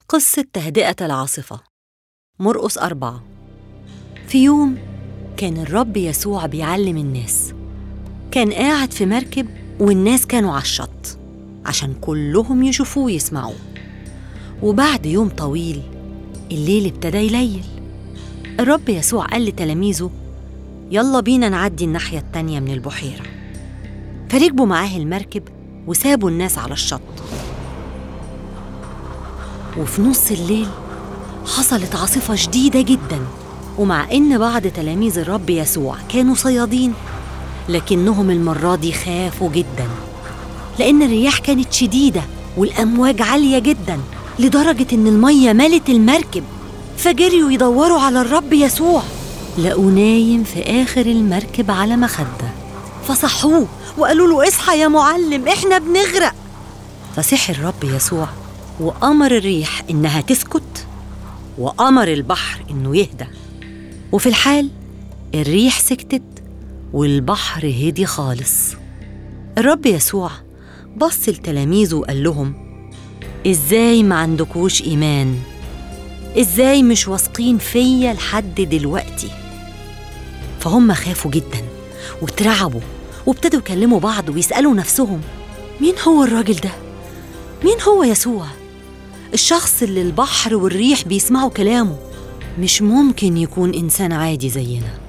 قصة تهدئة العاصفة مرقس أربعة في يوم كان الرب يسوع بيعلم الناس كان قاعد في مركب والناس كانوا على الشط عشان كلهم يشوفوه ويسمعوه وبعد يوم طويل الليل ابتدى يليل الرب يسوع قال لتلاميذه يلا بينا نعدي الناحية التانية من البحيرة فركبوا معاه المركب وسابوا الناس على الشط وفي نص الليل حصلت عاصفة شديدة جدا ومع إن بعض تلاميذ الرب يسوع كانوا صيادين لكنهم المرة دي خافوا جدا لأن الرياح كانت شديدة والأمواج عالية جدا لدرجة إن المية ملت المركب فجريوا يدوروا على الرب يسوع لقوا نايم في آخر المركب على مخدة فصحوه وقالوا له اصحى يا معلم احنا بنغرق فصحي الرب يسوع وأمر الريح إنها تسكت وأمر البحر إنه يهدى وفي الحال الريح سكتت والبحر هدي خالص الرب يسوع بص لتلاميذه وقال لهم ازاي ما عندكوش ايمان ازاي مش واثقين فيا لحد دلوقتي فهم خافوا جدا واترعبوا وابتدوا يكلموا بعض ويسالوا نفسهم مين هو الراجل ده مين هو يسوع الشخص اللي البحر والريح بيسمعوا كلامه مش ممكن يكون انسان عادي زينا